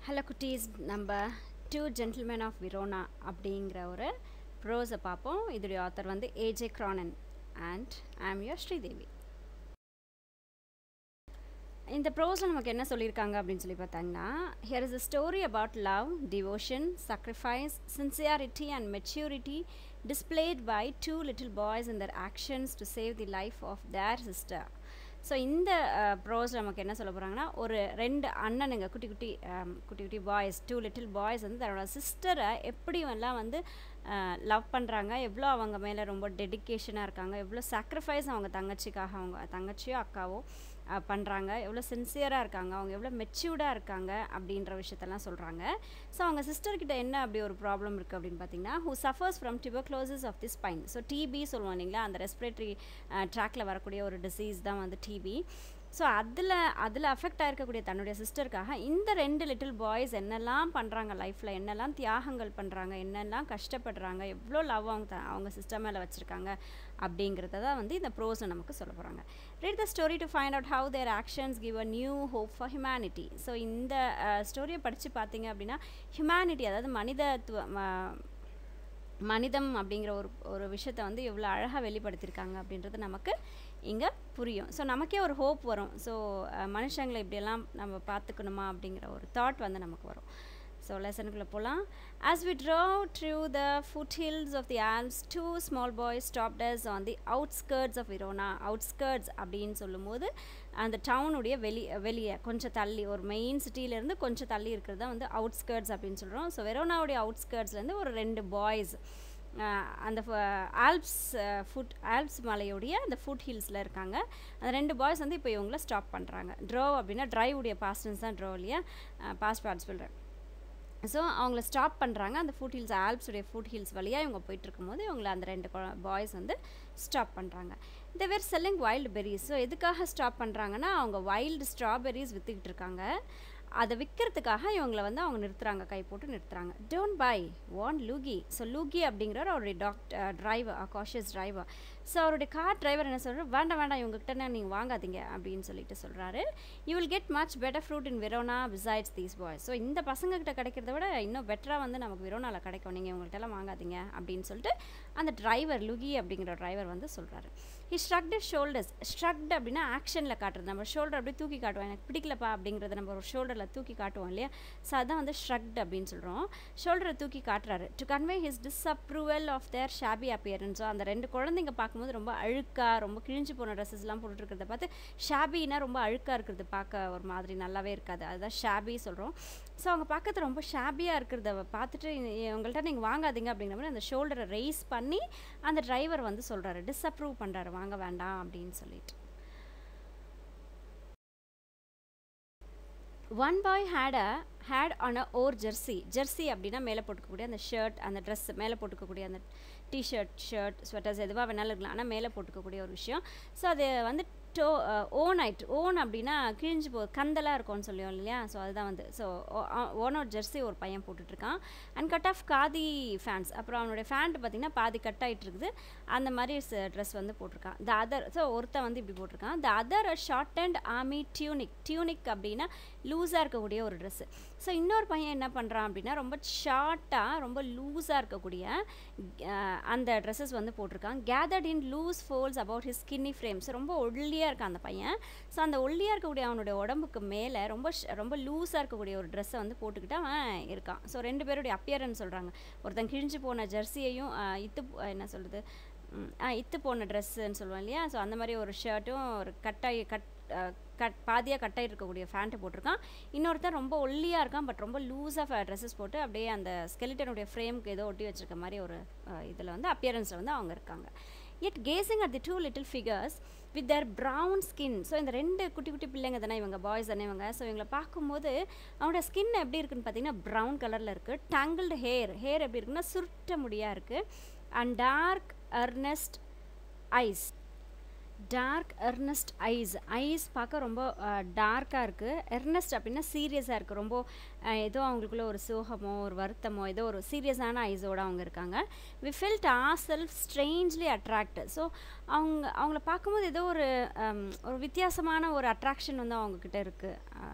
Hello குட்டீஸ் நம்ம two gentleman of விரோனா அப்படிங்கிற ஒரு ப்ரோஸை பார்ப்போம் இதோடைய ஆத்தர் வந்து AJ Cronin and I'm your Sridevi இந்த ப்ரோஸில் நமக்கு என்ன சொல்லியிருக்காங்க அப்படின்னு சொல்லி பார்த்தாங்கன்னா here is a story about love devotion sacrifice sincerity and maturity displayed by two little boys in their actions to save the life of their sister so இந்த prose நமக்கு என்ன சொல்ல போகிறாங்கன்னா ஒரு ரெண்டு அண்ணனுங்க குட்டி குட்டி ஆம், குட்டி குட்டி பாய்ஸ் டூ லிட்டில் பாய்ஸ் வந்து தன்னோட சிஸ்டரை எப்படி எல்லாம் வந்து லவ் பண்ணுறாங்க எவ்வளோ அவங்க மேலே ரொம்ப டெடிக்கேஷனாக இருக்காங்க எவ்வளோ சாக்ரிஃபைஸ் அவங்க தங்கச்சிக்காக அவங்க தங்கச்சியோ அக்காவோ பண்ணுறாங்க எவ்வளோ சின்சியராக இருக்காங்க அவங்க எவ்வளோ மெச்சூர்டாக இருக்காங்க அப்படின்ற விஷயத்தெல்லாம் சொல்கிறாங்க ஸோ அவங்க சிஸ்டர்கிட்ட என்ன அப்படி ஒரு ப்ராப்ளம் இருக்குது அப்படின்னு பார்த்தீங்கன்னா who suffers from tuberculosis of the spine so TB சொல்லுவோம் இல்லைங்களா அந்த ரெஸ்பிரேட்டரி ட்ராக்ல வரக்கூடிய ஒரு டிசீஸ் தான் வந்து டிபி ஸோ அதில் அதில் அஃபெக்ட் ஆயிருக்கக்கூடிய தன்னுடைய சிஸ்டருக்காக இந்த ரெண்டு லிட்டில் பாய்ஸ் என்னெல்லாம் பண்ணுறாங்க லைஃப்பில் என்னெல்லாம் தியாகங்கள் பண்ணுறாங்க என்னெல்லாம் கஷ்டப்படுறாங்க எவ்வளோ லவ் அவங்க த- அவங்க சிஸ்டம் மேலே வச்சுருக்காங்க அப்படிங்கிறத தான் வந்து இந்த ப்ரோஸை நமக்கு சொல்ல போகிறாங்க read the story to find out how their actions give a new hope for humanity so இந்த ஸ்டோரியை படித்து பார்த்தீங்க அப்படின்னா ஹியூமனிட்டி அதாவது மனிதத்துவ ம- மனிதம் அப்படிங்கிற ஒரு ஒரு விஷயத்தை வந்து எவ்வளோ அழகாக வெளிப்படுத்தியிருக்காங்க அப்படின்றது நமக்கு இங்கே புரியும் ஸோ நமக்கே ஒரு ஹோப் வரும் ஸோ மனுஷங்களை இப்படியெல்லாம் நம்ம பார்த்துக்கணுமா அப்படிங்கிற ஒரு தாட் வந்து நமக்கு வரும் ஸோ லெசனுக்குள்ளே போகலாம் as we drove through the foothills of the Alps two small boys stopped us on the outskirts of Verona outskirts அப்படின்னு சொல்லும்போது அந்த டவுனுடைய வெளி வெளியே கொஞ்சம் தள்ளி ஒரு மெயின் சிட்டியிலேருந்து கொஞ்சம் தள்ளி இருக்கிறது தான் வந்து அவுட்ஸ்கர்ட்ஸ் அப்படின்னு சொல்கிறோம் ஸோ வெரோனாவுடைய அவுட்ஸ்கர்ட்ஸ்லேருந்து ஒரு ரெண்டு பாய்ஸ் அந்த ஆல்ப்ஸ் ஃபுட் ஆல்ப்ஸ் மலையுடைய அந்த ஃபுட் ஹில்ஸில் இருக்காங்க அந்த ரெண்டு பாய்ஸ் வந்து இப்போ இவங்கள ஸ்டாப் பண்ணுறாங்க ட்ரோ அப்படின்னா டிரைவ் உடைய பாஸ்டன்ஸ் தான் ட்ரோ இல்லையா பாஸ்ட் பார்ட்டிசிபிள் ஸோ அவங்கள ஸ்டாப் பண்ணுறாங்க அந்த ஃபுட் ஹில்ஸ் ஆல்ப்ஸுடைய ஃபுட் ஹில்ஸ் வழியாக இவங்க போயிட்டு இருக்கும்போது இவங்கள அந்த ரெண்டு பாய்ஸ் வந்து ஸ்டாப் பண்ணுறாங்க இந்த were selling wild berries so எதுக்காக ஸ்டாப் பண்ணுறாங்கன்னா அவங்க வைல்டு ஸ்ட்ராபெரிஸ் விற்றுக்கிட்டு இருக்காங்க அதை விற்கிறதுக்காக இவங்கள வந்து அவங்க நிறுத்துறாங்க கை போட்டு நிறுத்துறாங்க டோன்ட் பை வான் லூகி ஸோ லூகி அப்படிங்கிறவர் அவருடைய டாக்டர் டிரைவர் காஷியஸ் டிரைவர் ஸோ அவருடைய கார் டிரைவர் என்ன சொல்கிறார் வேண்டாம் வேண்டாம் இவங்ககிட்ட நீங்கள் வாங்காதீங்க அப்படின்னு சொல்லிட்டு சொல்கிறாரு you will get much better fruit in Verona besides these boys so இந்த பசங்கக்கிட்ட கிடைக்கிறத விட இன்னும் பெட்டராக வந்து நமக்கு வெரோனாவில் கிடைக்கும் நீங்கள் இவங்கள்ட்டலாம் வாங்காதீங்க அப்படின்னு சொல்லிட்டு அந்த டிரைவர் லுகி அப்படிங்கிற டிரைவர் வந்து சொல்கிறாரு ஹி ஸ்ட்ரக்டு ஷோல்டர்ஸ் ஸ்ட்ரக்ட் அப்படின்னா ஆக்ஷனில் காட்டுறது நம்ம ஷோல்டர் அப்படியே தூக்கி காட்டுவோம் எனக்கு பிடிக்கலப்பா அப்படிங்கிறத நம்ம ஒரு ஷோல்டரில் தூக்கி காட்டுவோம் இல்லையா ஸோ அதான் வந்து ஸ்ட்ரக்ட் அப்படின்னு சொல்கிறோம் ஷோல்டரை தூக்கி காட்டுறாரு to convey his disapproval of their shabby அப்பியரன்ஸோ அந்த ரெண்டு குழந்தைங்க பார்க்கும்போது ரொம்ப அழுக்கா ரொம்ப கிழிஞ்சு போன ட்ரெஸ்ஸஸ்லாம் போட்டுருக்கிறத பார்த்து ஷாபின்னா ரொம்ப அழுக்காக இருக்கிறது பார்க்க ஒரு மாதிரி நல்லாவே இருக்காது அதுதான் ஷாபி சொல்கிறோம் ஸோ அவங்க பார்க்கறது ரொம்ப ஷாபியாக இருக்கிறத பார்த்துட்டு இ- இவங்கள்ட்ட நீங்கள் வாங்காதீங்க அப்படிங்கிற மாதிரி அந்த ஷோல்டரை ரைஸ் பண்ணி அந்த டிரைவர் வந்து சொல்கிறாரு டிஸ்அப்ரூவ் பண்ணுறாரு வாங்க வேண்டாம் அப்படின்னு சொல்லிட்டு one boy had a hat on a or jersey jersey அப்படின்னா மேலே போட்டுக்கக்கூடிய அந்த ஷர்ட் அந்த ட்ரெஸ் மேலே போட்டுக்கக்கூடிய அந்த டிஷர்ட் ஷர்ட் ஸ்வெட்டர்ஸ் எதுவாக வேணாலும் இருக்கலாம் ஆனால் மேலே போட்டுக்கக்கூடிய ஒரு விஷயம் ஸோ அது வந்து டோ ஓன் ஆயிட்டு ஓன் அப்படின்னா கிழிஞ்சு போ கந்தலாக இருக்கும்னு சொல்லுவோம் இல்லையா ஸோ அதுதான் வந்து ஸோ ஓனோட ஜெர்சி ஒரு பையன் போட்டுட்ருக்கான் and cut off khaki pants அப்புறம் அவனுடைய ஃபேண்ட் பார்த்தீங்கன்னா பாதி கட் ஆகிட்டு இருக்குது அந்த மாதிரி ட்ரெஸ் வந்து போட்டிருக்கான் த அதர் ஸோ ஒருத்தன் வந்து இப்படி போட்டிருக்கான் the other short and army tunic tunic அப்படின்னா லூஸாக இருக்கக்கூடிய ஒரு ட்ரெஸ்ஸு ஸோ இன்னொரு பையன் என்ன பண்ணுறான் அப்படின்னா ரொம்ப ஷார்ட்டாக ரொம்ப லூஸாக இருக்கக்கூடிய அஹ், அந்த ட்ரெஸ்ஸஸ் வந்து போட்டிருக்கான் gathered in loose folds about his skinny frames ரொம்ப ஒல்லியாக இருக்கான் அந்த பையன் ஸோ அந்த ஒல்லியாக இருக்கக்கூடிய அவனுடைய உடம்புக்கு மேலே ரொம்ப ஷ- ரொம்ப லூஸாக இருக்கக்கூடிய ஒரு ட்ரெஸ்ஸை வந்து போட்டுக்கிட்டு அவன் இருக்கான் ஸோ ரெண்டு பேருடைய அப்பியரன்ஸ் சொல்கிறாங்க ஒருத்தன் கிழிஞ்சு போன ஜெர்சியையும் அஹ், இத்து போ- என்ன சொல்கிறது இத்து போன ட்ரெஸ்ஸுன்னு சொல்லுவோம் இல்லையா ஸோ அந்த மாதிரி ஒரு ஷர்ட்டும் ஒரு கட்டாயி கட் அஹ், கட் பாதியாக கட்டாகி இருக்கக்கூடிய ஃபேண்ட்டு போட்டிருக்கான் இன்னொருத்தன் ரொம்ப ஒல்லியாக இருக்கான் பட் ரொம்ப லூஸாக ட்ரெஸ்ஸஸ் போட்டு அப்படியே அந்த ஸ்கெலிட்டனுடைய ஃப்ரேம்க்கு ஏதோ ஒட்டி வச்சிருக்க மாதிரி ஒரு இதில் வந்து அப்பியரன்ஸில் வந்து அவங்க இருக்காங்க yet gazing at the two little figures with their brown skin so இந்த ரெண்டு குட்டி குட்டி பிள்ளைங்க தானே இவங்க பாய்ஸ் தானே இவங்க ஸோ இவங்களை பார்க்கும்போது அவனோட ஸ்கின் எப்படி இருக்குன்னு பார்த்தீங்கன்னா ப்ரௌன் கலரில் இருக்குது tangled ஹேர் ஹேர் எப்படி இருக்குன்னா சுருட்ட முடியாக இருக்குது and dark earnest eyes dark earnest eyes eyes பார்க்க ரொம்ப டார்க்காக இருக்குது எர்னஸ்ட் அப்படின்னா சீரியஸாக இருக்குது ரொம்ப அஹ், ஏதோ அவங்களுக்குள்ள ஒரு சோகமோ ஒரு வருத்தமோ ஏதோ ஒரு சீரியஸான ஐஸோடு அவங்க இருக்காங்க we felt our self strangely attract so அவங்க அவங்கள பார்க்கும்போது ஏதோ ஒரு ஹம், ஒரு வித்தியாசமான ஒரு அட்ராக்ஷன் வந்து அவங்கக்கிட்ட இருக்குது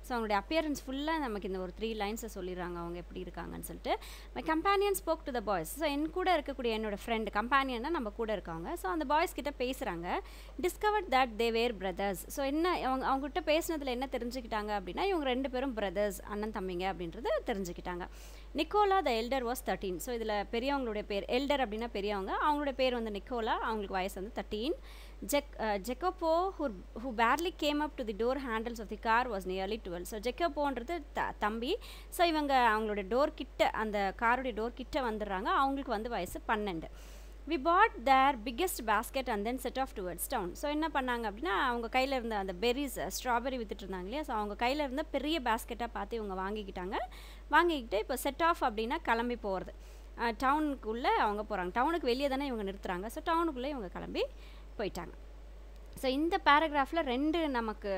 ஸோ அவங்களுடைய அப்பியரன்ஸ் ஃபுல்லாக நமக்கு இந்த ஒரு த்ரீ லைன்ஸை சொல்லிடுறாங்க அவங்க எப்படி இருக்காங்கன்னு சொல்லிட்டு my companion spoke to the boys so என் கூட இருக்கக்கூடிய என்னோட ஃப்ரெண்டு கம்பேனியன்னா நம்ம கூட இருக்காங்க ஸோ அந்த பாய்ஸ் கிட்ட பேசுகிறாங்க discovered that they were brothers so என்ன அவங்க அவங்ககிட்ட பேசினதில் என்ன தெரிஞ்சுக்கிட்டாங்க அப்படின்னா இவங்க ரெண்டு பேரும் பிரதர்ஸ் அண்ணன் தம்பிங்க அப்படின்றது தெரிஞ்சுக்கிட்டாங்க Nicola the elder was thirteen so இதில் பெரியவங்களுடைய பேர் எல்டர் அப்படின்னா பெரியவங்க அவங்களுடைய பேர் வந்து நிக்கோலா அவங்களுக்கு வயசு வந்து தேர்ட்டீன் ஜெக் Jacopo who who barely came up to the door handles of the car was nearly twelve so ஜெக்கோப்போன்றது த தம்பி ஸோ இவங்க அவங்களோட டோர் கிட்ட அந்த காருடைய டோர் கிட்ட வந்துடுறாங்க அவங்களுக்கு வந்து வயசு பன்னெண்டு we bought their biggest basket and then set off towards town so என்ன பண்ணாங்க அப்படின்னா அவங்க கையில் இருந்த அந்த பெரிஸ் ஸ்ட்ராபெரி வித்துட்டு இருந்தாங்க இல்லையா ஸோ அவங்க கையில் இருந்த பெரிய பேஸ்கெட்டாக பார்த்து இவங்க வாங்கிக்கிட்டாங்க வாங்கிக்கிட்டு இப்போ செட் ஆஃப் அப்படின்னா கிளம்பி போகிறது டவுனுக்குள்ளே அவங்க போகிறாங்க டவுனுக்கு வெளியே தானே இவங்க நிறுத்துறாங்க ஸோ டவுனுக்குள்ளே இவங்க கிளம்பி போயிட்டாங்க ஸோ இந்த பேராகிராஃபில் ரெண்டு நமக்கு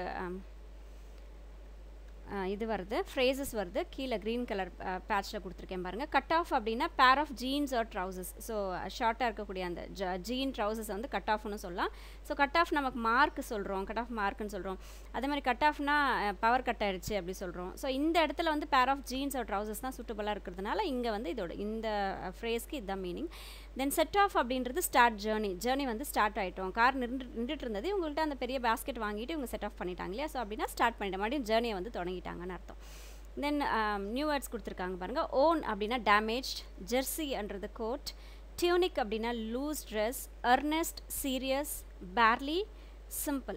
இது வருது ஃப்ரேசஸ் வருது கீழே க்ரீன் கலர் பேட்சில் கொடுத்துருக்கேன் பாருங்கள் கட் ஆஃப் அப்படின்னா pair of jeans or trousers so ஷார்ட்டாக இருக்கக்கூடிய அந்த ஜ ஜீன் ட்ரௌசஸ் வந்து கட் ஆஃப்னு சொல்லலாம் ஸோ கட் ஆஃப் நமக்கு மார்க் சொல்கிறோம் கட் ஆஃப் மார்க்குன்னு சொல்கிறோம் அதே மாதிரி கட் ஆஃப்னா பவர் கட் ஆயிடுச்சு அப்படி சொல்கிறோம் ஸோ இந்த இடத்துல வந்து பேர் ஆஃப் ஜீன்ஸ் ஆர் ட்ரௌசஸ் தான் சூட்டபுளாக இருக்கிறதுனால இங்கே வந்து இதோட இந்த ஃப்ரேஸ்க்கு இதுதான் மீனிங் தென் செட் ஆஃப் அப்படின்றது ஸ்டார்ட் ஜேர்னி ஜேர்னி வந்து ஸ்டார்ட் ஆகிட்டோம் கார் நின்று நின்றுட்டு இருந்தது உங்கள்கிட்ட அந்த பெரிய பேஸ்கெட் வாங்கிட்டு இவங்க செட் ஆஃப் பண்ணிட்டாங்க இல்லையா ஸோ அப்படின்னா ஸ்டார்ட் பண்ணிட்ட மறுபடியும் ஜேர்னியை வந்து தொடங்கிட்டாங்கன்னு அர்த்தம் தென் நியூ வேர்ட்ஸ் கொடுத்துருக்காங்க பாருங்கள் ஓன் அப்படின்னா டேமேஜ் ஜெர்சின்றது கோட் டியூனிக் அப்படின்னா loose dress earnest serious barely simple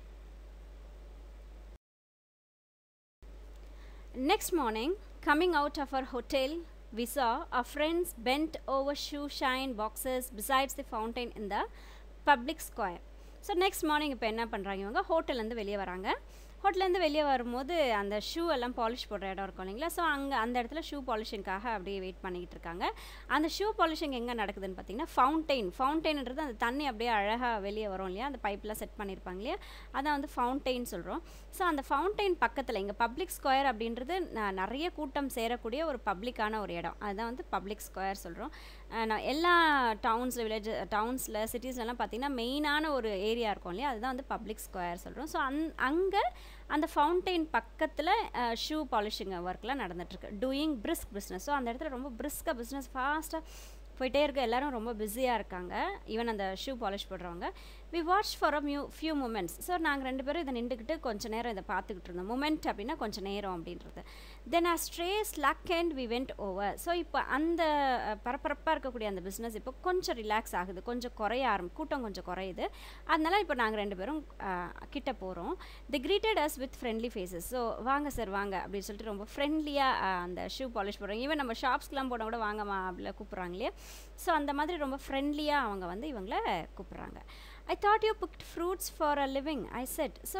next morning coming out of our hotel we saw our friends bent over shoe shine boxes besides the fountain in the public square so next morning இப்போ என்ன பண்ணுறாங்க இவங்க ஹோட்டல்லேருந்து வெளியே வராங்க ஹோட்டல்லேருந்து வெளியே வரும்போது அந்த shoe எல்லாம் பாலிஷ் போடுற இடம் இருக்கும் இல்லைங்களா ஸோ அங்கே அந்த இடத்துல ஷூ பாலிஷிங்காக அப்படியே வெயிட் பண்ணிக்கிட்டு இருக்காங்க அந்த ஷூ பாலிஷிங் எங்கே நடக்குதுன்னு பார்த்தீங்கன்னா ஃபவுண்டைன் ஃபவுண்டைன்ன்றது அந்த தண்ணி அப்படியே அழகாக வெளியே வரும் இல்லையா அந்த பைப்லாம் செட் பண்ணியிருப்பாங்க இல்லையா அதான் வந்து ஃபவுண்டைன் சொல்கிறோம் ஸோ அந்த ஃபவுண்டைன் பக்கத்தில் இங்கே பப்ளிக் ஸ்கொயர் அப்படின்றது நிறைய கூட்டம் சேரக்கூடிய ஒரு பப்ளிக்கான ஒரு இடம் அதுதான் வந்து பப்ளிக் ஸ்கொயர் சொல்கிறோம் நான் எல்லா டவுன்ஸில் வில்லேஜ் டவுன்ஸில் சிட்டிஸ்லலாம் பார்த்திங்கன்னா மெயினான ஒரு ஏரியா இருக்கும் இல்லையா அதுதான் வந்து பப்ளிக் ஸ்கொயர் சொல்கிறோம் ஸோ அந் அங்கே அந்த ஃபவுண்டைன் பக்கத்தில் ஷூ பாலிஷிங் ஒர்க்லாம் நடந்துகிட்ருக்கு டூயிங் பிரிஸ்க் பிஸ்னஸ் ஸோ அந்த இடத்துல ரொம்ப பிரிஸ்காக பிஸ்னஸ் ஃபாஸ்ட்டாக போயிட்டே இருக்க எல்லாரும் ரொம்ப பிஸியாக இருக்காங்க ஈவன் அந்த ஷூ பாலிஷ் போடுறவங்க வி வாட்ச் ஃபார் அ மியூ ஃபியூ மூமெண்ட்ஸ் ஸோ நாங்கள் ரெண்டு பேரும் இதை நின்றுக்கிட்டு கொஞ்சம் நேரம் இதை பார்த்துக்கிட்டு இருந்தோம் மூமெண்ட் அப்படின்னா கொஞ்சம் நேரம் அப்படின்றது then a stray slug and we went over so இப்போ அந்த பரபரப்பாக இருக்கக்கூடிய அந்த பிஸ்னஸ் இப்போ கொஞ்சம் ரிலாக்ஸ் ஆகுது கொஞ்சம் குறைய ஆரம்பி கூட்டம் கொஞ்சம் குறையுது அதனால இப்போ நாங்கள் ரெண்டு பேரும் கிட்ட போகிறோம் they greeted us with friendly faces so வாங்க சார் வாங்க அப்படின்னு சொல்லிட்டு ரொம்ப ஃப்ரெண்ட்லியாக அந்த ஷூ பாலிஷ் போடுறாங்க ஈவன் நம்ம ஷாப்ஸ்க்கெலாம் போனால் கூட வாங்கம்மா அப்படிலாம் கூப்பிட்றாங்க இல்லையா ஸோ அந்த மாதிரி ரொம்ப ஃப்ரெண்ட்லியாக அவங்க வந்து இவங்கள கூப்பிட்றாங்க I thought you booked fruits for a living I said so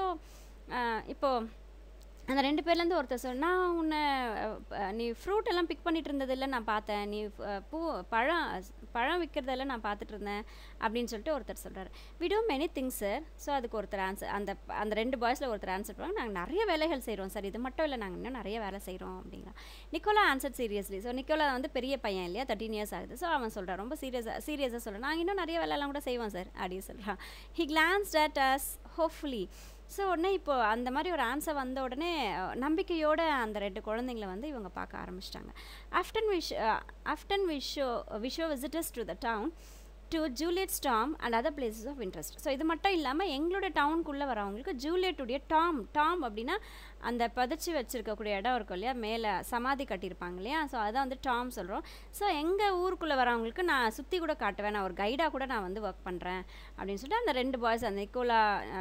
இப்போது அந்த ரெண்டு பேர்லேருந்து ஒருத்தர் சொல் நான் உன்னை நீ ஃப்ரூட் எல்லாம் பிக் பண்ணிட்டு இருந்ததில்ல நான் பார்த்தேன் நீ பூ பழம் பழம் விற்கிறதெல்லாம் நான் பார்த்துட்டு இருந்தேன் அப்படின்னு சொல்லிட்டு ஒருத்தர் சொல்கிறார் we do many things sir so அதுக்கு ஒருத்தர் ஆன்சர் அந்த அந்த ரெண்டு பாய்ஸில் ஒருத்தர் ஆன்சர் பண்ணுவாங்க நாங்கள் நிறைய வேலைகள் செய்கிறோம் சார் இது மட்டும் இல்லை நாங்கள் இன்னும் நிறைய வேலை செய்கிறோம் அப்படிங்களா Nicola answer seriously so Nicola வந்து பெரிய பையன் இல்லையா தேர்ட்டின் இயர்ஸ் ஆகுது ஸோ அவன் சொல்கிறான் ரொம்ப சீரியஸாக சீரியஸாக சொல்கிறேன் நாங்கள் இன்னும் நிறைய வேலையெல்லாம் கூட செய்வோம் சார் அப்படின்னு சொல்கிறான் he glanced at us hopefully so உடனே இப்போ அந்த மாதிரி ஒரு ஆன்சர் வந்த உடனே நம்பிக்கையோட அந்த ரெண்டு குழந்தைங்கள வந்து இவங்க பார்க்க ஆரம்பிச்சிட்டாங்க often wish often we show we show visitors to the town to Juliet's ஸ்டாம் and other places of interest so இது மட்டும் இல்லாமல் எங்களோட டவுனுக்குள்ளே வரவங்களுக்கு ஜூலியட்டுடைய டாம் டாம் அப்படின்னா அந்த பதிச்சு வச்சுருக்கக்கூடிய இடம் இருக்கும் இல்லையா மேலே சமாதி கட்டியிருப்பாங்க இல்லையா ஸோ அதான் வந்து டாம் சொல்கிறோம் ஸோ எங்கள் ஊருக்குள்ளே வரவங்களுக்கு நான் சுற்றி கூட காட்டுவேன் நான் ஒரு கைடாக கூட நான் வந்து ஒர்க் பண்ணுறேன் அப்படின்னு சொல்லிட்டு அந்த ரெண்டு பாய்ஸ் அந்த நிக்கோலா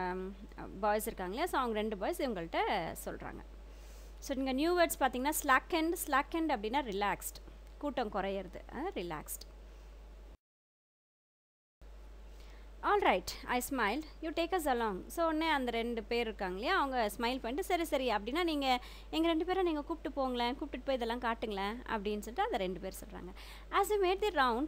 பாய்ஸ் இருக்காங்க இல்லையா ஸோ அவங்க ரெண்டு பாய்ஸ் இவங்கள்ட்ட சொல்கிறாங்க ஸோ நீங்கள் நியூ வேர்ட்ஸ் பார்த்தீங்கன்னா ஸ்லாக் அண்ட் ஸ்லாக் அண்ட் அப்படின்னா ரிலாக்ஸ்ட் கூட்டம் குறையிறது relaxed all right I smile you take us along so உடனே அந்த ரெண்டு பேர் இருக்காங்க இல்லையா அவங்க ஸ்மைல் பண்ணிட்டு சரி சரி அப்படின்னா நீங்கள் எங்கள் ரெண்டு பேரும் நீங்கள் கூப்பிட்டு போங்களேன் கூப்பிட்டு போய் இதெல்லாம் காட்டுங்களேன் அப்படின்னு சொல்லிட்டு அந்த ரெண்டு பேர் சொல்கிறாங்க as you made the rounds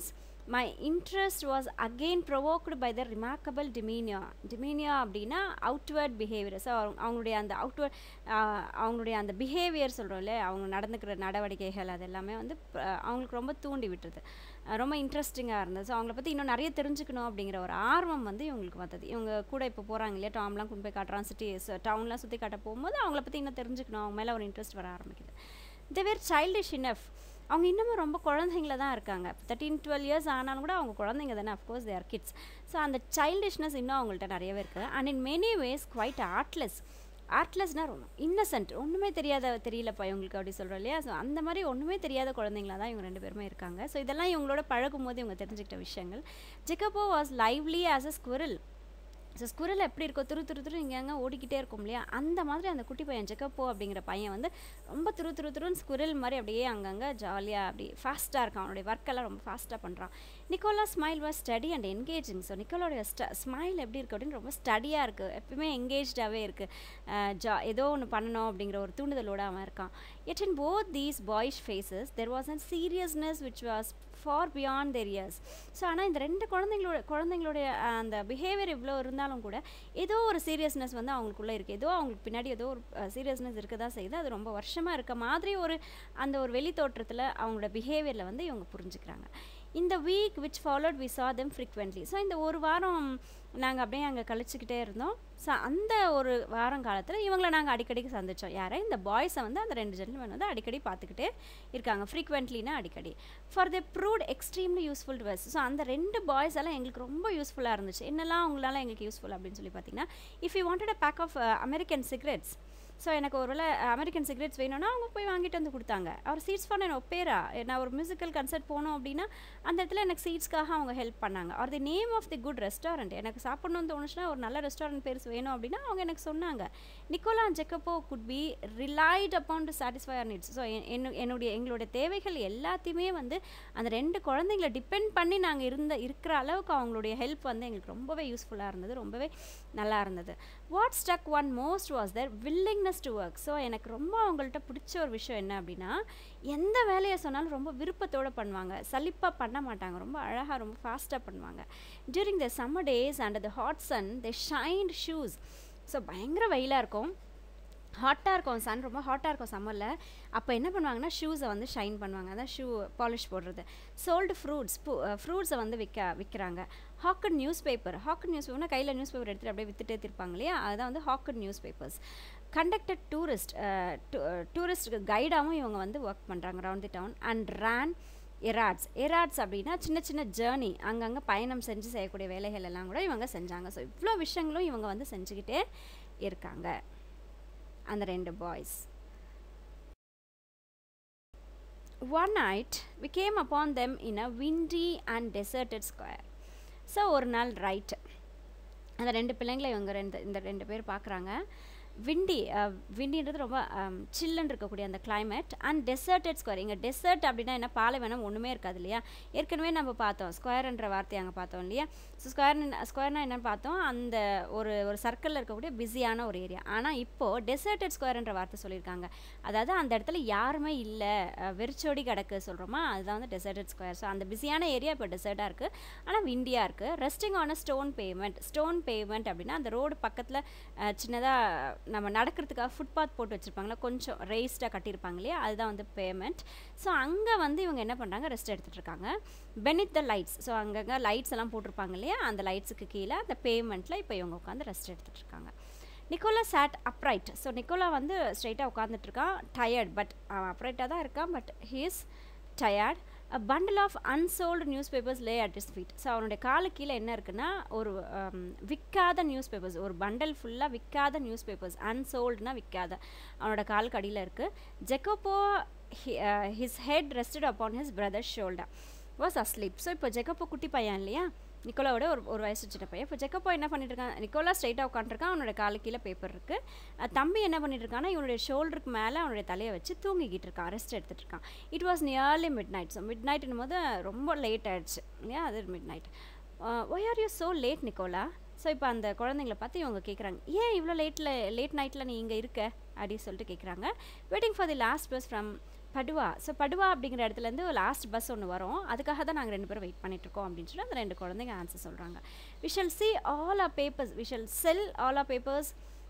my interest was again provoked by the remarkable demeanour demeanour அப்படின்னா அவுட்வர்ட் பிஹேவியர் ஸோ அவங்களுடைய அந்த அவுட்வர்ட் அவங்களுடைய அந்த பிஹேவியர் சொல்கிறோம்ல அவங்க நடந்துக்கிற நடவடிக்கைகள் அது எல்லாமே வந்து அவங்களுக்கு ரொம்ப தூண்டி விட்டுருது ரொம்ப இன்ட்ரெஸ்டிங்காக இருந்தது ஸோ அவங்கள பற்றி இன்னும் நிறைய தெரிஞ்சுக்கணும் அப்படிங்கிற ஒரு ஆர்வம் வந்து இவங்களுக்கு வந்தது இவங்க கூட இப்போ போகிறாங்க இல்லையா டாம்லாம் கொண்டு போய் காட்டுறான் சிட்டி டவுன்லாம் சுற்றி காட்ட போகும்போது அவங்கள பற்றி இன்னும் தெரிஞ்சுக்கணும் அவங்க மேலே ஒரு இன்ட்ரெஸ்ட் வர ஆரம்பிக்குது தேர் சைல்டிஷ் இனஃப் அவங்க இன்னமும் ரொம்ப குழந்தைங்கள தான் இருக்காங்க தேர்ட்டீன் டுவெல் இயர்ஸ் ஆனாலும் கூட அவங்க குழந்தைங்க தானே அஃப்கோர்ஸ் தேர் கிட்ஸ் ஸோ அந்த சைல்டிஷ்னஸ் இன்னும் அவங்கள்ட்ட நிறையவே இருக்குது and in many ways quite artless ஆர்ட்லெஸ்னால் ரொம்ப இன்னசென்ட் ஒன்றுமே தெரியாத தெரியலப்பா இவங்களுக்கு அப்படி சொல்கிறோம் இல்லையா ஸோ அந்த மாதிரி ஒன்றுமே தெரியாத குழந்தைங்களா தான் இவங்க ரெண்டு பேருமே இருக்காங்க ஸோ இதெல்லாம் இவங்களோட பழகும் போது இவங்க தெரிஞ்சுக்கிட்ட விஷயங்கள் Jacopo was lively as a squirrel so squirrel எப்படி இருக்கோ துரு துரு துரு இங்கே அங்கே ஓடிக்கிட்டே இருக்கும் இல்லையா அந்த மாதிரி அந்த குட்டி பையன் ஜெக்கப்போ அப்படிங்கிற பையன் வந்து ரொம்ப துரு துரு துருன்னு ஸ்குரல் மாதிரி அப்படியே அங்கங்கே ஜாலியாக அப்படி ஃபாஸ்ட்டாக இருக்கான் அவனுடைய ஒர்க்கெல்லாம் ரொம்ப ஃபாஸ்ட்டாக பண்ணுறான் Nicola smile was steady and engaging so நிக்கோலோடைய ஸ்ட ஸ்மைல் எப்படி இருக்குது அப்படின்னு ரொம்ப ஸ்டடியாக இருக்குது எப்பவுமே என்கேஜாகவே இருக்குது ஜா ஏதோ ஒன்று பண்ணணும் அப்படிங்கிற ஒரு தூண்டுதலோடு அவன் இருக்கான் yet in both these boys' faces there was an seriousness which was far beyond their years so ஆனால் இந்த ரெண்டு குழந்தைங்களோட குழந்தைங்களுடைய அந்த பிஹேவியர் இவ்வளோ இருந்தாலும் கூட ஏதோ ஒரு சீரியஸ்னஸ் வந்து அவங்களுக்குள்ளே இருக்குது ஏதோ அவங்களுக்கு பின்னாடி ஏதோ ஒரு சீரியஸ்னஸ் இருக்க தான் செய்யுது அது ரொம்ப வருஷமாக இருக்க மாதிரி ஒரு அந்த ஒரு வெளி தோற்றத்தில் அவங்களோட பிஹேவியரில் வந்து இவங்க புரிஞ்சுக்கிறாங்க இந்த week which followed we saw them frequently so இந்த ஒரு வாரம் நாங்கள் அப்படியே அங்கே கழிச்சிக்கிட்டே இருந்தோம் ஸோ அந்த ஒரு வாரம் காலத்தில் இவங்களை நாங்கள் அடிக்கடிக்கு சந்தித்தோம் யாரை இந்த பாய்ஸை வந்து அந்த ரெண்டு ஜென்டில்மேன் வந்து அடிக்கடி பார்த்துக்கிட்டே இருக்காங்க ஃப்ரீக்வெண்ட்லினா அடிக்கடி for the proved extremely useful to so அந்த ரெண்டு பாய்ஸ் எல்லாம் எங்களுக்கு ரொம்ப யூஸ்ஃபுல்லாக இருந்துச்சு என்னெல்லாம் அவங்களால எங்களுக்கு யூஸ்ஃபுல் அப்படின்னு சொல்லி பார்த்தீங்கன்னா if you wanted a pack of American cigarettes so எனக்கு ஒரு வேளை அமெரிக்கன் சிகரெட்ஸ் வேணும்னா அவங்க போய் வாங்கிட்டு வந்து கொடுத்தாங்க அவர் சீட்ஸ் ஃபார் என்ன ஒப்பேரா நான் ஒரு மியூசிக்கல் கன்சர்ட் போனோம் அப்படின்னா அந்த இடத்துல எனக்கு சீட்ஸ்க்காக அவங்க ஹெல்ப் பண்ணாங்க or the name of the good restaurant எனக்கு சாப்பிடணும்னு தோணுச்சுன்னா ஒரு நல்ல ரெஸ்டாரண்ட் பேர் வேணும் அப்படின்னா அவங்க எனக்கு சொன்னாங்க Nicola Jacopo could be relied upon to satisfy our needs so என்னுடைய எங்களுடைய தேவைகள் எல்லாத்தையுமே வந்து அந்த ரெண்டு குழந்தைங்கள டிபெண்ட் பண்ணி நாங்கள் இருந்த இருக்கிற அளவுக்கு அவங்களுடைய ஹெல்ப் வந்து எங்களுக்கு ரொம்பவே யூஸ்ஃபுல்லாக இருந்தது ரொம்பவே நல்லா இருந்தது what struck one most was their willing willingness to work so எனக்கு ரொம்ப அவங்கள்ட்ட பிடிச்ச ஒரு விஷயம் என்ன அப்படின்னா எந்த வேலையை சொன்னாலும் ரொம்ப விருப்பத்தோடு பண்ணுவாங்க சலிப்பாக பண்ண மாட்டாங்க ரொம்ப அழகாக ரொம்ப ஃபாஸ்ட்டாக பண்ணுவாங்க during the summer days and the hot sun they shined shoes so பயங்கர வெயிலாக இருக்கும் ஹாட்டாக இருக்கும் சன் ரொம்ப ஹாட்டாக இருக்கும் சம்மரில் அப்போ என்ன பண்ணுவாங்கன்னா ஷூஸை வந்து ஷைன் பண்ணுவாங்க அதான் ஷூ பாலிஷ் போடுறது சோல்டு ஃப்ரூட்ஸ் ஃப்ரூட்ஸை வந்து விற்க விற்கிறாங்க hawked newspaper hawked news பேப்பர்னா கையில் நியூஸ் பேப்பர் எடுத்துகிட்டு அப்படியே விற்றுட்டே திருப்பாங்க இல்லையா அதுதான் வந்து hawked newspapers conducted tourist tourist கைடாகவும் இவங்க வந்து ஒர்க் பண்ணுறாங்க round the town and ran errands errands அப்படின்னா சின்ன சின்ன ஜேர்னி அங்கங்கே பயணம் செஞ்சு செய்யக்கூடிய வேலைகள் எல்லாம் கூட இவங்க செஞ்சாங்க ஸோ இவ்வளோ விஷயங்களும் இவங்க வந்து செஞ்சுக்கிட்டே இருக்காங்க அந்த ரெண்டு boys one night we came upon them in a windy and deserted square so ஒரு நாள் ரைட்டு அந்த ரெண்டு பிள்ளைங்களை இவங்க ரெண்டு இந்த ரெண்டு பேர் பார்க்குறாங்க விண்டி விண்டின்றது ரொம்ப சில்லுன்னு இருக்கக்கூடிய அந்த கிளைமேட் அண்ட் டெசர்டட் ஸ்கொயர் இங்கே டெசர்ட் அப்படின்னா என்ன பாலைவனம் ஒன்றுமே இருக்காது இல்லையா ஏற்கனவே நம்ம பார்த்தோம் ஸ்கொயர்ன்ற வார்த்தையை அங்கே பார்த்தோம் இல்லையா ஸோ ஸ்கொயர் ஸ்கொயர்னா என்னென்னு பார்த்தோம் அந்த ஒரு ஒரு சர்க்கிளில் இருக்கக்கூடிய பிஸியான ஒரு ஏரியா ஆனால் இப்போது டெசர்டட் ஸ்கொயர்ன்ற வார்த்தை சொல்லியிருக்காங்க அதாவது அந்த இடத்துல யாருமே இல்லை வெறிச்சோடி கிடக்கு சொல்கிறோமா அதுதான் வந்து டெசர்டட் ஸ்கொயர் ஸோ அந்த பிஸியான ஏரியா இப்போ டெசர்ட்டாக இருக்குது ஆனால் விண்டியாக இருக்குது resting on a stone pavement stone pavement அப்படின்னா அந்த ரோடு பக்கத்தில் சின்னதாக நம்ம நடக்கிறதுக்காக ஃபுட்பாத் போட்டு வச்சுருப்பாங்களா கொஞ்சம் ரெய்ஸ்டாக கட்டியிருப்பாங்க இல்லையா அதுதான் வந்து பேமெண்ட் ஸோ அங்கே வந்து இவங்க என்ன பண்ணுறாங்க ரெஸ்ட் எடுத்துகிட்டு இருக்காங்க பெனித் த லைட்ஸ் ஸோ அங்கங்கே லைட்ஸ் எல்லாம் போட்டிருப்பாங்க இல்லையா அந்த லைட்ஸுக்கு கீழே அந்த பேமெண்ட்டில் இப்போ இவங்க உட்காந்து ரெஸ்ட் எடுத்துகிட்டு இருக்காங்க Nicola sat upright so Nicola வந்து ஸ்ட்ரைட்டாக உட்காந்துட்டு இருக்கான் டயர்ட் பட் அவன் அப்ரைட்டாக தான் இருக்கான் but he's tired a bundle of unsold newspapers lay at his feet so அவனுடைய காலு கீழே என்ன இருக்குன்னா ஒரு விற்காத நியூஸ் பேப்பர்ஸ் ஒரு பண்டல் ஃபுல்லாக விற்காத நியூஸ் பேப்பர்ஸ் அன்சோல்டுனா விற்காத அவனோட காலுக்கு அடியில் இருக்குது Jacopo his head rested upon his brother's shoulder was asleep so இப்போ ஜெக்கப்போ குட்டி பையன் இல்லையா நிக்கோலாவோட ஒரு ஒரு வயசு சின்ன பையன் இப்போ ஜெக்கப்போ என்ன பண்ணிட்டு இருக்கான் நிக்கோலா ஸ்ட்ரைட்டாக உட்காந்துருக்கான் அவனோட காலு கீழே பேப்பர் இருக்குது தம்பி என்ன பண்ணிட்டு இருக்கான்னா இவனுடைய ஷோல்டருக்கு மேலே அவனுடைய தலையை வச்சு தூங்கிக்கிட்டு இருக்கான் ரெஸ்ட் எடுத்துகிட்டு இருக்கான் it was nearly midnight so மிட் நைட்னும் போது ரொம்ப லேட் ஆயிடுச்சு இல்லையா அது midnight why are you so late Nicola so இப்போ அந்த குழந்தைங்கள பார்த்து இவங்க கேட்குறாங்க ஏன் இவ்வளோ லேட்டில் லேட் நைட்டில் நீ இங்கே இருக்க அப்படின்னு சொல்லிட்டு கேட்குறாங்க waiting for the last bus from Padua so Padua அப்படிங்கிற இடத்துலேருந்து லாஸ்ட் பஸ் ஒன்று வரும் அதுக்காக தான் நாங்கள் ரெண்டு பேரும் வெயிட் பண்ணிகிட்ருக்கோம் அப்படின்னு சொல்லி அந்த ரெண்டு குழந்தைங்க ஆன்சர் சொல்கிறாங்க we shall see all our papers we shall sell all our papers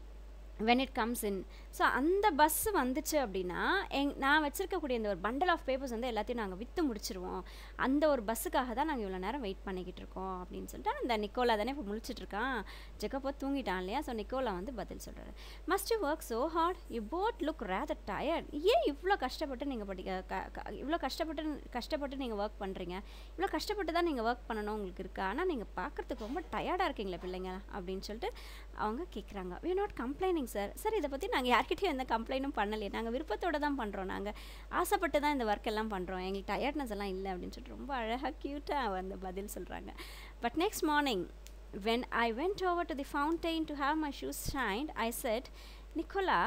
when it comes in so அந்த பஸ்ஸு வந்துச்சு அப்படின்னா எங் நான் வச்சுருக்கக்கூடிய இந்த ஒரு பண்டல் ஆஃப் பேப்பர்ஸ் வந்து எல்லாத்தையும் நாங்கள் விற்று முடிச்சிருவோம் அந்த ஒரு பஸ்ஸுக்காக தான் நாங்கள் இவ்வளோ நேரம் வெயிட் பண்ணிக்கிட்டு இருக்கோம் அப்படின்னு சொல்லிட்டு அந்த நிக்கோலா தானே இப்போ முழிச்சிட்ருக்கான் ஜெக்கப்போ தூங்கிட்டான் இல்லையா ஸோ நிக்கோலா வந்து பதில் சொல்கிறாரு must you work so hard you both look rather tired ஏன் இவ்வளோ கஷ்டப்பட்டு நீங்கள் படிக்க இவ்வளோ கஷ்டப்பட்டு கஷ்டப்பட்டு நீங்கள் ஒர்க் பண்ணுறீங்க இவ்வளோ கஷ்டப்பட்டு தான் நீங்கள் ஒர்க் பண்ணணும் உங்களுக்கு இருக்கா ஆனால் நீங்கள் பார்க்குறதுக்கு ரொம்ப டயர்டாக இருக்கீங்களே பிள்ளைங்க அப்படின்னு சொல்லிட்டு அவங்க கேட்குறாங்க we not complaining sir sir இதை பற்றி நாங்கள் யார்கிட்டயும் எந்த கம்ப்ளைண்ட்டும் பண்ணலையே நாங்கள் விருப்பத்தோடு தான் பண்ணுறோம் நாங்கள் ஆசைப்பட்டு தான் இந்த ஒர்க் எல்லாம் பண்ணுறோம் எங்களுக்கு டயர்ட்னஸ் எல்லாம் இல்லை அப்படின்னு சொல்லிட்டு ரொம்ப அழகாக க்யூட்டாக வந்து பதில் சொல்கிறாங்க but next morning when I went over to the fountain to have my shoes shined I said Nicola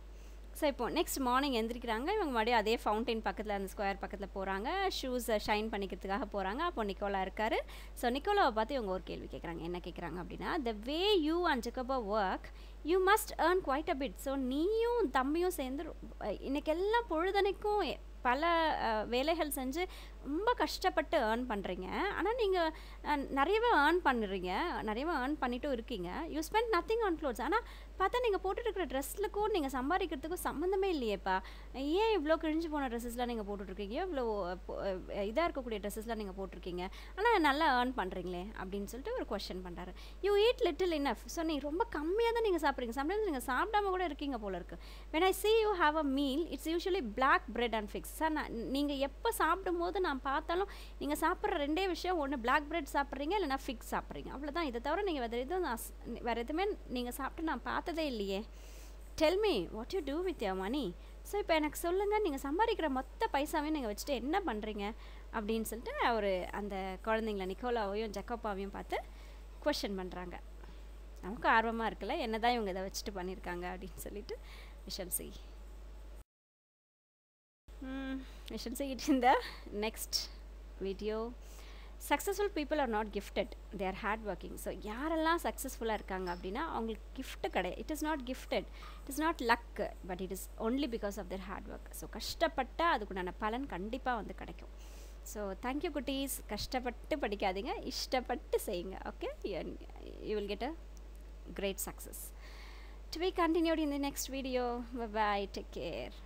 so இப்போ நெக்ஸ்ட் மார்னிங் எந்திரிக்கிறாங்க இவங்க மறுபடியும் அதே ஃபவுண்டைன் பக்கத்தில் அந்த ஸ்கொயர் பக்கத்தில் போகிறாங்க ஷூஸை ஷைன் பண்ணிக்கிறதுக்காக போகிறாங்க அப்போ நிக்கோலா இருக்கார் ஸோ நிக்கோலாவை பார்த்து இவங்க ஒரு கேள்வி கேட்குறாங்க என்ன கேட்குறாங்க அப்படின்னா the way you and Jacopo work you must earn quite a bit so நீயும் தம்பியும் சேர்ந்து இன்றைக்கெல்லாம் பொழுதனைக்கும் பல வேலைகள் செஞ்சு ரொம்ப கஷ்டப்பட்டு ஏர்ன் பண்ணுறீங்க ஆனால் நீங்கள் நிறையவே ஏர்ன் பண்ணுறீங்க நிறையவே ஏர்ன் பண்ணிட்டும் இருக்கீங்க you spend nothing on clothes ஆனால் பார்த்தா நீங்கள் போட்டுருக்கிற ட்ரெஸ்லுக்கும் நீங்கள் சம்பாதிக்கிறதுக்கும் சம்மந்தமே இல்லையேப்பா ஏன் இவ்வளோ கிழிஞ்சு போன ட்ரெஸ்ஸஸ்லாம் நீங்கள் போட்டுட்ருக்கீங்க இவ்வளோ இதாக இருக்கக்கூடிய ட்ரெஸ்ஸஸ்லாம் நீங்கள் போட்டிருக்கீங்க ஆனால் நல்லா ஏர்ன் பண்ணுறீங்களே அப்படின்னு சொல்லிட்டு ஒரு கொஷன் பண்ணுறாரு you eat little enough so நீ ரொம்ப கம்மியாக தான் நீங்கள் சாப்பிட்றீங்க சம்டைம்ஸ் நீங்கள் சாப்பிடாம கூட இருக்கீங்க போல இருக்கு when I see you have a meal it's usually black bread and figs sir நான் நீங்கள் எப்போ சாப்பிடும்போது நான் பார்த்தாலும் நீங்கள் சாப்பிட்ற ரெண்டே விஷயம் ஒன்று பிளாக் பிரெட் சாப்பிட்றீங்க இல்லைனா ஃபிக்ஸ் சாப்பிட்றீங்க அவ்வளோதான் இதை தவிர நீங்கள் வேறு எதுவும் நான் வேறு எதுவுமே நீங்கள் சாப்பிட்டு நான் பார்த்ததே இல்லையே tell me what you do with your money so இப்போ எனக்கு சொல்லுங்கள் நீங்கள் சம்பாதிக்கிற மொத்த பைசாவையும் நீங்கள் வச்சுட்டு என்ன பண்ணுறீங்க அப்படின்னு சொல்லிட்டு அவர் அந்த குழந்தைங்கள நிக்கோலாவையும் ஜக்கோப்பாவையும் பார்த்து கொஷின் பண்ணுறாங்க நமக்கு ஆர்வமாக இருக்குல்ல என்ன தான் இவங்க இதை வச்சுட்டு பண்ணியிருக்காங்க அப்படின்னு சொல்லிட்டு we shall see we should see it in the next video successful people are not gifted they are hard working so யாரெல்லாம் சக்ஸஸ்ஃபுல்லாக இருக்காங்க அப்படின்னா அவங்களுக்கு கிஃப்ட் கிடையாது it is not gifted it is not luck but it is only because of their hard work so கஷ்டப்பட்டால் அதுக்குண்டான பலன் கண்டிப்பாக வந்து கிடைக்கும் ஸோ தேங்க்யூ குட்டீஸ் கஷ்டப்பட்டு படிக்காதீங்க இஷ்டப்பட்டு செய்யுங்க okay you will get a great success. To be continued in the next video. Bye bye. Take care.